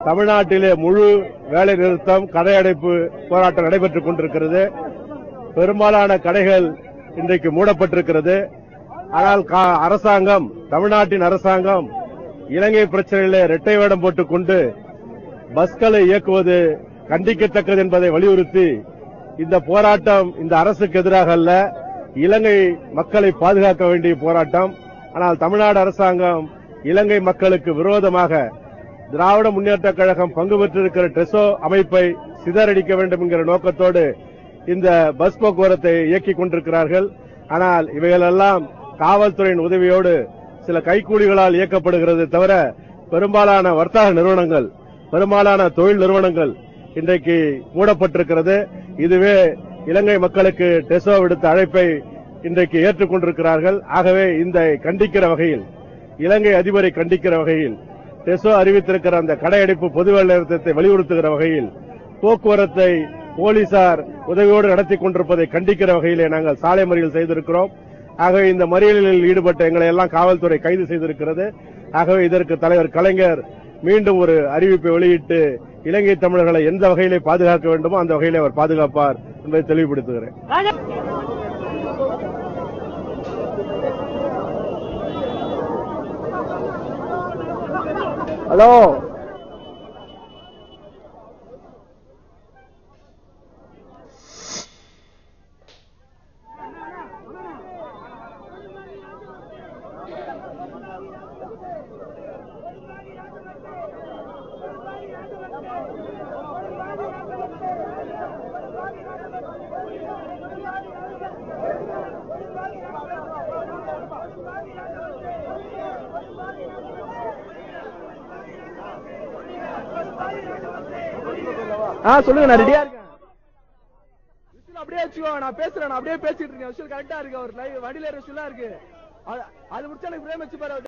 தமிழ்நாட்டிலே முழு வேலை நிறுத்தம் கடையடைப்பு போராட்டம் நடைபெற்றுக் கொண்டிருக்கிறது பெரும்பாலான கடைகள் இன்றைக்கு மூடப்பட்டிருக்கிறது ஆனால் கா- அரசாங்கம் தமிழ்நாட்டின் அரசாங்கம் இலங்கை பிரச்சனையிலே இரட்டை வேடம் போட்டுக் கொண்டு பஸ்களை இயக்குவது கண்டிக்கத்தக்கது என்பதை வலியுறுத்தி இந்த போராட்டம் இந்த அரசுக்கு எதிராக அல்ல இலங்கை மக்களை பாதுகாக்க வேண்டிய போராட்டம் ஆனால் தமிழ்நாடு அரசாங்கம் இலங்கை மக்களுக்கு விரோதமாக திராவிட முன்னேற்ற கழகம் பங்கு பெற்றிருக்கிற டெசோ அமைப்பை சிதறடிக்க வேண்டும் என்கிற நோக்கத்தோடு இந்த பஸ் போக்குவரத்தை இயக்கிக் கொண்டிருக்கிறார்கள் ஆனால் இவைகளெல்லாம் காவல்துறையின் உதவியோடு சில கைக்கூலிகளால் இயக்கப்படுகிறது தவிர பெரும்பாலான வர்த்தக நிறுவனங்கள் பெரும்பாலான தொழில் நிறுவனங்கள் இன்றைக்கு மூடப்பட்டிருக்கிறது இதுவே இலங்கை மக்களுக்கு டெசோ விடுத்த அழைப்பை இன்றைக்கு ஏற்றுக்கொண்டிருக்கிறார்கள் ஆகவே இந்த கண்டிக்கிற வகையில் இலங்கை அதிபரை கண்டிக்கிற வகையில் டெசோ அறிவித்திருக்கிற அந்த கடையடைப்பு பொது வேலை நிறுத்தத்தை வலியுறுத்துகிற வகையில் போக்குவரத்தை போலீசார் உதவியோடு நடத்தி கொண்டிருப்பதை கண்டிக்கிற வகையிலே நாங்கள் சாலை மறியல் செய்திருக்கிறோம் ஆகவே இந்த மறியலில் ஈடுபட்ட எங்களை எல்லாம் காவல்துறை கைது செய்திருக்கிறது ஆகவே இதற்கு தலைவர் கலைஞர் மீண்டும் ஒரு அறிவிப்பை வெளியிட்டு இலங்கை தமிழர்களை எந்த வகையிலே பாதுகாக்க வேண்டுமோ அந்த வகையிலே அவர் பாதுகாப்பார் என்பதை தெளிவுபடுத்துகிறேன் ஹலோ ஆ சொல்லுங்க நான் ரெடியா இருக்கேன் விஷயம் அப்படியே வச்சுக்கோ நான் பேசுறேன் நான் அப்படியே பேசிட்டு இருக்கேன் விஷயம் கரெக்டா இருக்கு அவர் லைவ் வண்டியில விஷயம் இருக்கு அது- அது முடிச்சா எனக்கு பிரேம் வச்சு பாரு